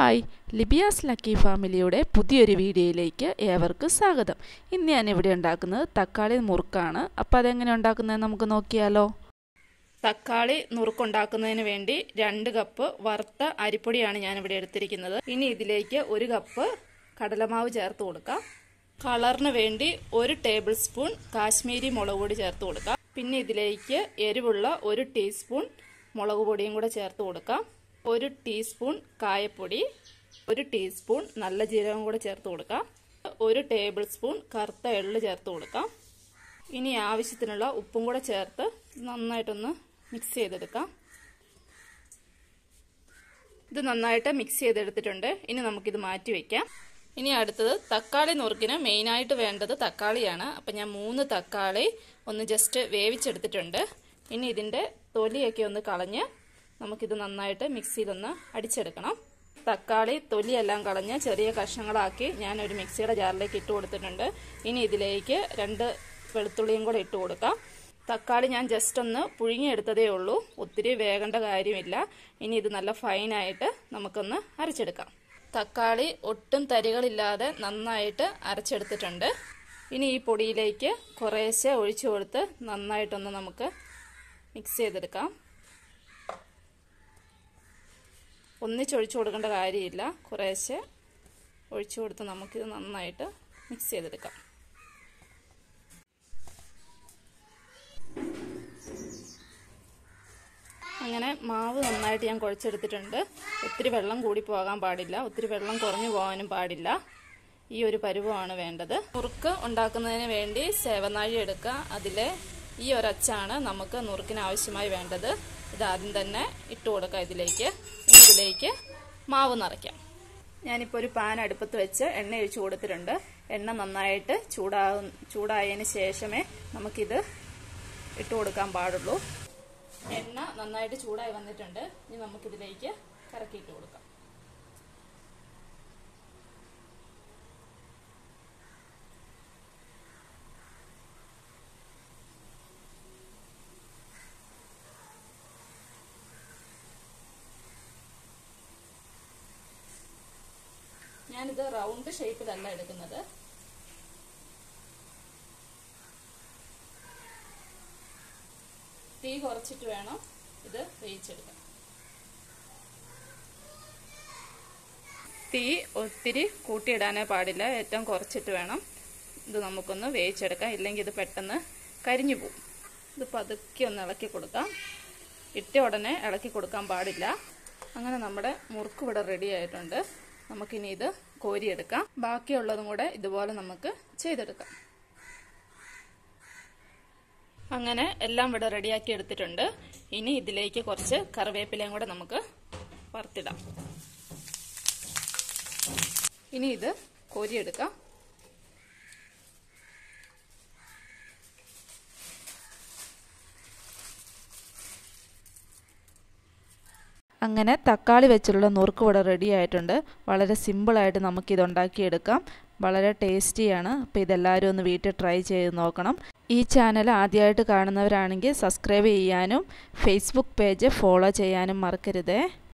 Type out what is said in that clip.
hi ലിബിയാസ് lucky ഫാമിലിയുടെ പുതിയൊരു വീഡിയോയിലേക്ക് ഏവർക്കും സ്വാഗതം ഇന്ന് ഞാൻ ഇവിടെ ഉണ്ടാക്കുന്നത് തക്കാളി മുറുക്കാണ് അപ്പോൾ അതെങ്ങനെ ഉണ്ടാക്കുന്നത് നമുക്ക് നോക്കിയാലോ തക്കാളി നുറുക്കുണ്ടാക്കുന്നതിന് വേണ്ടി രണ്ട് കപ്പ് വറുത്ത അരിപ്പൊടിയാണ് ഞാനിവിടെ എടുത്തിരിക്കുന്നത് ഇനി ഇതിലേക്ക് ഒരു കപ്പ് കടലമാവ് ചേർത്ത് കൊടുക്കാം കളറിന് വേണ്ടി ഒരു ടേബിൾ സ്പൂൺ കാശ്മീരി മുളക് പൊടി ചേർത്ത് കൊടുക്കാം പിന്നെ ഇതിലേക്ക് എരിവുള്ള ഒരു ടീസ്പൂൺ മുളക് പൊടിയും കൂടെ ചേർത്ത് കൊടുക്കാം ഒരു ടീസ്പൂൺ കായപ്പൊടി ഒരു ടീസ്പൂൺ നല്ല ജീരകം കൂടെ ചേർത്ത് കൊടുക്കാം ഒരു ടേബിൾ സ്പൂൺ കറുത്ത എള്ള് ചേർത്ത് കൊടുക്കാം ഇനി ആവശ്യത്തിനുള്ള ഉപ്പും കൂടെ ചേർത്ത് നന്നായിട്ടൊന്ന് മിക്സ് ചെയ്തെടുക്കാം ഇത് നന്നായിട്ട് മിക്സ് ചെയ്തെടുത്തിട്ടുണ്ട് ഇനി നമുക്കിത് മാറ്റി വയ്ക്കാം ഇനി അടുത്തത് തക്കാളി നുറുക്കിന് മെയിനായിട്ട് വേണ്ടത് തക്കാളിയാണ് അപ്പം ഞാൻ മൂന്ന് തക്കാളി ഒന്ന് ജസ്റ്റ് വേവിച്ചെടുത്തിട്ടുണ്ട് ഇനി ഇതിൻ്റെ തൊലിയൊക്കെ ഒന്ന് കളഞ്ഞ് നമുക്കിത് നന്നായിട്ട് മിക്സിയിലൊന്ന് അടിച്ചെടുക്കണം തക്കാളി തൊലിയെല്ലാം കളഞ്ഞ് ചെറിയ കഷ്ണങ്ങളാക്കി ഞാൻ ഒരു മിക്സിയുടെ ജാറിലേക്ക് ഇട്ട് കൊടുത്തിട്ടുണ്ട് ഇനി ഇതിലേക്ക് രണ്ട് വെളുത്തുള്ളിയും കൂടെ ഇട്ട് കൊടുക്കാം തക്കാളി ഞാൻ ജസ്റ്റ് ഒന്ന് പുഴുങ്ങിയെടുത്തതേ ഉള്ളൂ ഒത്തിരി വേകേണ്ട കാര്യമില്ല ഇനി ഇത് നല്ല ഫൈനായിട്ട് നമുക്കൊന്ന് അരച്ചെടുക്കാം തക്കാളി ഒട്ടും തരികളില്ലാതെ നന്നായിട്ട് അരച്ചെടുത്തിട്ടുണ്ട് ഇനി ഈ പൊടിയിലേക്ക് കുറേശ്ശെ ഒഴിച്ചു കൊടുത്ത് നന്നായിട്ടൊന്ന് നമുക്ക് മിക്സ് ചെയ്തെടുക്കാം ഒന്നിച്ചൊഴിച്ചു കൊടുക്കേണ്ട കാര്യമില്ല കുറേശ്ശെ ഒഴിച്ചു കൊടുത്ത് നമുക്കിത് നന്നായിട്ട് മിക്സ് ചെയ്തെടുക്കാം അങ്ങനെ മാവ് നന്നായിട്ട് ഞാൻ കുഴച്ചെടുത്തിട്ടുണ്ട് ഒത്തിരി വെള്ളം കൂടി പോകാൻ പാടില്ല ഒത്തിരി വെള്ളം കുറഞ്ഞു പോകാനും പാടില്ല ഈ ഒരു പരുവമാണ് വേണ്ടത് മുറുക്ക് ഉണ്ടാക്കുന്നതിന് വേണ്ടി സേവനാഴി എടുക്കുക അതിലെ ഈ ഒരച്ചാണ് നമുക്ക് നുറുക്കിന് ആവശ്യമായി വേണ്ടത് ഇത് ആദ്യം തന്നെ ഇട്ട് കൊടുക്കുക ഇതിലേക്ക് ഇതിലേക്ക് മാവ് നിറയ്ക്കാം ഞാനിപ്പോൾ ഒരു പാൻ അടുപ്പത്ത് വെച്ച് എണ്ണ ഒഴിച്ചു കൊടുത്തിട്ടുണ്ട് എണ്ണ നന്നായിട്ട് ചൂടാകും ചൂടായതിന് ശേഷമേ നമുക്കിത് ഇട്ട് കൊടുക്കാൻ പാടുള്ളൂ എണ്ണ നന്നായിട്ട് ചൂടായി വന്നിട്ടുണ്ട് ഇനി നമുക്കിതിലേക്ക് കറക്കിയിട്ട് കൊടുക്കാം ഞാനിത് റൗണ്ട് ഷേപ്പിലല്ല എടുക്കുന്നത് തീ കുറച്ചിട്ട് വേണം ഇത് വേവിച്ചെടുക്കാൻ തീ ഒത്തിരി കൂട്ടിയിടാനേ പാടില്ല ഏറ്റവും കുറച്ചിട്ട് വേണം ഇത് നമുക്കൊന്ന് വേവിച്ചെടുക്കാം ഇല്ലെങ്കിൽ ഇത് പെട്ടെന്ന് കരിഞ്ഞു പോകും ഇത് പതുക്കെ ഒന്ന് ഇളക്കി കൊടുക്കാം ഇട്ട ഉടനെ ഇളക്കി കൊടുക്കാൻ പാടില്ല അങ്ങനെ നമ്മുടെ മുറുക്ക് ഇവിടെ റെഡി ആയിട്ടുണ്ട് നമുക്കിനി ഇത് കോരിയെടുക്കാം ബാക്കിയുള്ളതും കൂടെ ഇതുപോലെ നമുക്ക് ചെയ്തെടുക്കാം അങ്ങനെ എല്ലാം ഇവിടെ റെഡിയാക്കി എടുത്തിട്ടുണ്ട് ഇനി ഇതിലേക്ക് കുറച്ച് കറിവേപ്പിലയും കൂടെ നമുക്ക് വറുത്തിടാം ഇനി ഇത് കോരിയെടുക്കാം അങ്ങനെ തക്കാളി വെച്ചുള്ള നുറുക്ക് ഇവിടെ റെഡി ആയിട്ടുണ്ട് വളരെ സിമ്പിളായിട്ട് നമുക്കിത് ഉണ്ടാക്കിയെടുക്കാം വളരെ ടേസ്റ്റിയാണ് അപ്പോൾ ഇതെല്ലാവരും ഒന്ന് വീട്ടിൽ ട്രൈ ചെയ്ത് നോക്കണം ഈ ചാനൽ ആദ്യമായിട്ട് കാണുന്നവരാണെങ്കിൽ സബ്സ്ക്രൈബ് ചെയ്യാനും ഫേസ്ബുക്ക് പേജ് ഫോളോ ചെയ്യാനും മറക്കരുതേ